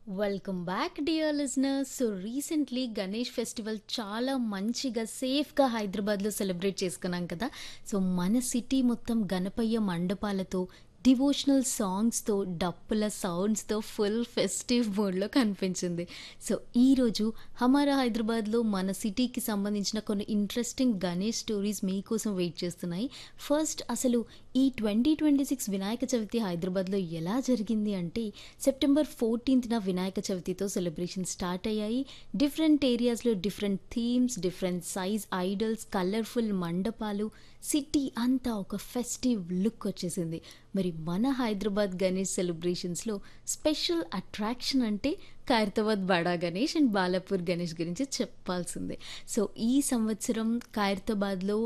welcome back dear listeners so recently Ganesh festival చాలా మంచిగా సేఫ్గా హైదరాబాద్లో సెలబ్రేట్ చేసుకున్నాం కదా సో మన సిటీ మొత్తం గణపయ్య మండపాలతో డివోషనల్ సాంగ్స్తో డప్పుల సౌండ్స్తో ఫుల్ ఫెస్టివ్ మూడ్లో కనిపించింది సో ఈరోజు హమారా హైదరాబాద్లో మన సిటీకి సంబంధించిన కొన్ని ఇంట్రెస్టింగ్ గణేష్ స్టోరీస్ మీకోసం వెయిట్ చేస్తున్నాయి ఫస్ట్ అసలు ఈ twenty twenty six Vinayaka Chavithi హైదరాబాద్లో ఎలా జరిగింది అంటే సెప్టెంబర్ ఫోర్టీన్త్న వినాయక చవితితో సెలబ్రేషన్ స్టార్ట్ అయ్యాయి డిఫరెంట్ ఏరియాస్లో different themes different size idols colourful మండపాలు సిటీ అంతా ఒక ఫెస్టివ్ లుక్ వచ్చేసింది మరి మన హైదరాబాద్ గణేష్ సెలబ్రేషన్స్లో స్పెషల్ అట్రాక్షన్ అంటే ఖైరతాబాద్ బడా గణేష్ అండ్ బాలాపూర్ గణేష్ గురించి చెప్పాల్సిందే సో ఈ సంవత్సరం ఖైరతాబాద్లో